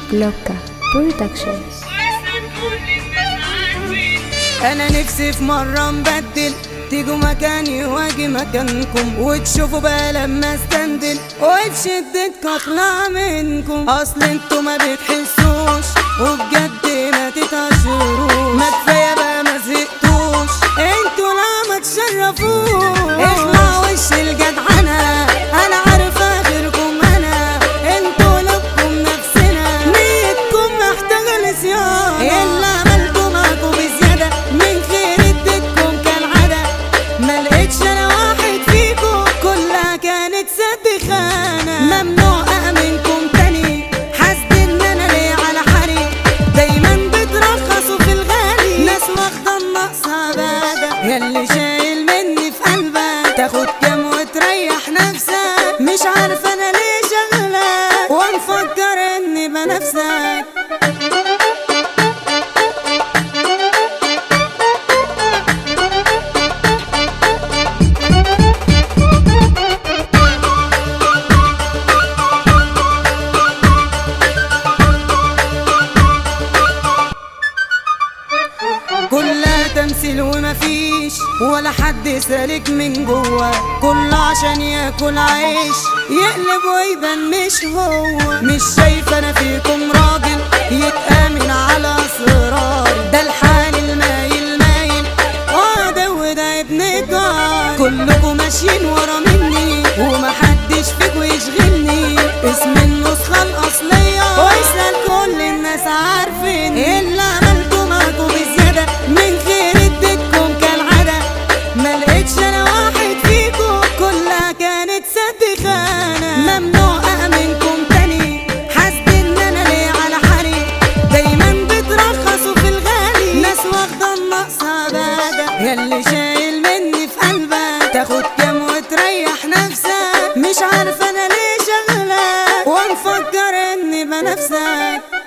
لوكا برودكشنز انا نفسي في مرة نبدل تيجوا مكاني واجي مكانكم وتشوفوا بقى لما استندل وفي شدتك اطلع منكم اصل انتوا ما بتحسوش وبجد ما تتعشروش ما كفايه بقى ما زهقتوش انتوا لا ما تشرفوش اخلع وش الجدعنة انا عارفة غيركم انا انتوا لكم نفسنا نيتكم محتاجة لصيانة اللي عملته معاكم بزيادة من خير اديتكم كالعادة ما لقيتش انا واحد فيكم كلها كانت سد خانة ممنوع امنكم تاني حاسد ان انا ليه على حالي دايما بترخصوا في الغالي ناس واخدة النقص عبادة ياللي شايل مني في قلبك تاخد كام وتريح نفسك مش عارفة انا ليه شغلك ومفكر اني بنفسك كلها تمثيل ومفيش ولا حد سالك من جوه كله عشان ياكل عيش يقلب ويبان مش هو مش شايف انا فيكم راجل يتآمن على اسراري ده الحال المايل مايل وعدو ده ابن جار كلكم ماشيين ورا مني ومحدش فيكم يشغلني اسم النسخة الأصلية واسأل كل الناس عارفين إيه اللي عملته معاكم بزيادة من غير اديتكم كالعادة ما لقيتش انا واحد فيكم كلها كانت سد خانة ممنوع أأمنكم تاني حاسد ان انا ليه على حالي دايما بترخصوا في الغالي ناس واخدة النقص عبادة ياللي شايل مني في قلبك تاخد كام وتريح نفسك مش عارفة انا ليه شغلك ومفكر اني بنفسك